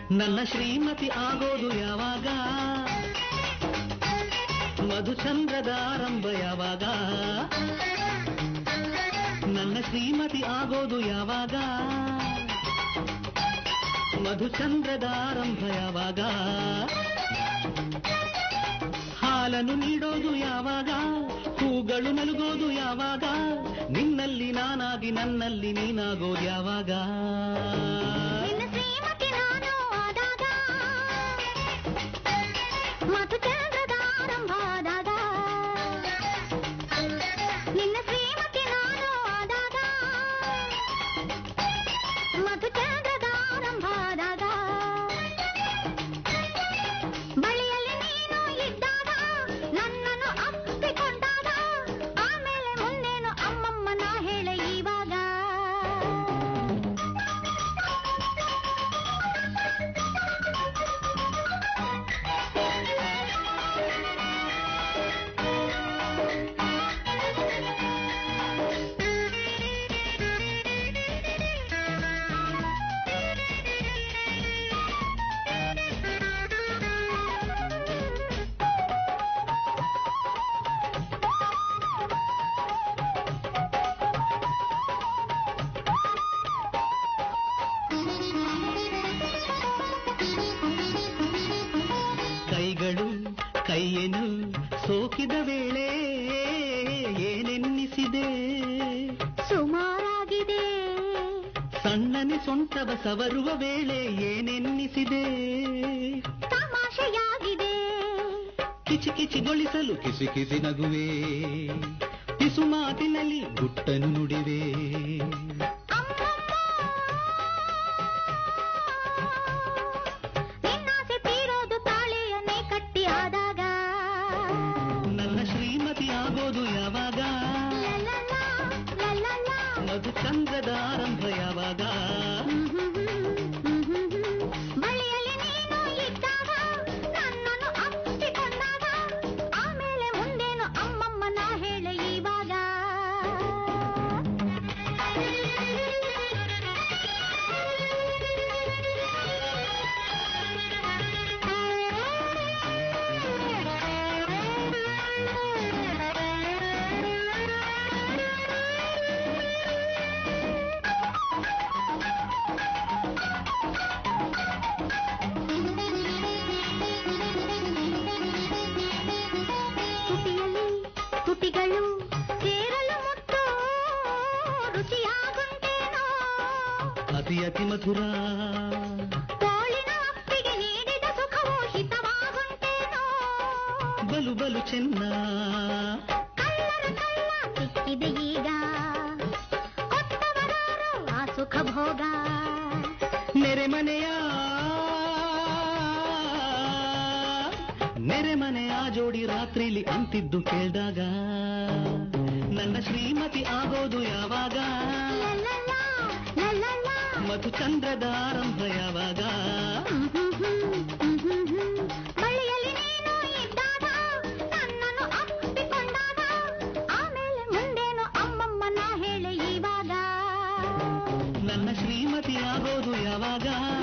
ನನ್ನ ಶ್ರೀಮತಿ ಆಗೋದು ಯಾವಾಗ ಮಧುಚಂದ್ರದ ಆರಂಭ ಯಾವಾಗ ನನ್ನ ಶ್ರೀಮತಿ ಆಗೋದು ಯಾವಾಗ ಮಧುಚಂದ್ರದ ಆರಂಭ ಯಾವಾಗ ಹಾಲನ್ನು ನೀಡೋದು ಯಾವಾಗ ಹೂಗಳು ನಲುಗೋದು ಯಾವಾಗ ನಿನ್ನಲ್ಲಿ ನಾನಾಗಿ ನನ್ನಲ್ಲಿ ನೀನಾಗೋದು ಯಾವಾಗ ನಿನ್ನ ಶ್ರೀಮತಿ ನಾನು ಆದಾಗ ಮಧುಚಂದ್ರದ ಆರಂಭ ಆದಾಗ ನಿನ್ನ ಶ್ರೀಮತಿ ನಾನು ಆದಾಗ ಮಧುಚಂದ್ರದ ಆರಂಭ ಆದಾಗ ಬಳಿಯಲ್ಲಿ ನೀನು ಇದ್ದಾಗ ನನ್ನನ್ನು ಅಪ್ಪಿಕೊಂಡಾಗ ಆಮೇಲೆ ಮುಂದೇನು ಅಮ್ಮಮ್ಮನ ಹೇಳ ಇವಾಗ ಕೈಗಳು ಕೈಯನು ಸೋಕಿದ ವೇಳೆ ಏನೆನ್ನಿಸಿದೆ ಸುಮಾರಾಗಿದೆ ಸಣ್ಣನೆ ಸೊಂಟವ ಸವರುವ ವೇಳೆ ಏನೆನ್ನಿಸಿದೆ ತಮಾಷೆಯಾಗಿದೆ ಕಿಚಿ ಕಿಚಿಗೊಳಿಸಲು ಕಿಸಿ ಕಿಸಿ ನಗುವೆ ಪಿಸು ಮಾತಿನಲ್ಲಿ ಗುಟ್ಟನು ನುಡಿವೆ ನಿನ್ನಾಸೆ ತೀರೋದು ತಾಳೆಯನ್ನೇ ಕಟ್ಟಿ ಆದಾಗ ನನ್ನ ಶ್ರೀಮತಿ ಆಗೋದು ಯಾವಾಗ ಲಲಲಾ, ಲಲಲಾ. ಮಧುಚಂದ್ರದ ಆರಂಭ ಯಾವಾಗ ಬಳಿಯಲ್ಲಿ ನೀನು ಇದ್ದಾಗ ನನ್ನನ್ನು ಅಪ್ಪಿಕೊಂಡಾಗ ಆಮೇಲೆ ಮುಂದೇನು ಅಮ್ಮಮ್ಮನ ಹೇಳ ಇವಾಗ ತುಟಿಯಲ್ಲಿ ತುಟಿಗಳು ಸೇರಲು ಮುತ್ತು ರುಚಿಯಾಗುಂಟೇನೋ ಅತಿ ಅತಿ ಮಧುರ ತೋಳಿನ ಅಪ್ಪಿಗೆ ನೀಡಿದ ಸುಖವು ಹಿತವಾಗುಂಟೇನೋ ಬಲು ಬಲು ಚೆನ್ನ ಕಳ್ಳರ ಕಳ್ಳ ಸಿಕ್ಕಿದೆ ಈಗ ಕೊಟ್ಟವರಾರು ಆ ಸುಖ ಭೋಗ ನೆರೆಮನೆಯ ನೆರೆಮನೆಯ ಜೋಡಿ ರಾತ್ರಿಲಿ ಅಂತಿದ್ದು ಕೇಳ್ದಾಗ ನನ್ನ ಶ್ರೀಮತಿ ಆಗೋದು ಯಾವಾಗ ಲಲಲಾ, ಲಲಲಾ. ಮಧುಚಂದ್ರದ ಆರಂಭ ಯಾವಾಗ ಬಳಿಯಲ್ಲಿ ನೀನು ಇದ್ದಾಗ ನನ್ನನ್ನು ಅಪ್ಪಿಕೊಂಡಾಗ ಆಮೇಲೆ ಮುಂದೇನು ಅಮ್ಮಮ್ಮನ ಹೇಳ ಇವಾಗ ನನ್ನ ಶ್ರೀಮತಿ ಆಗೋದು ಯಾವಾಗ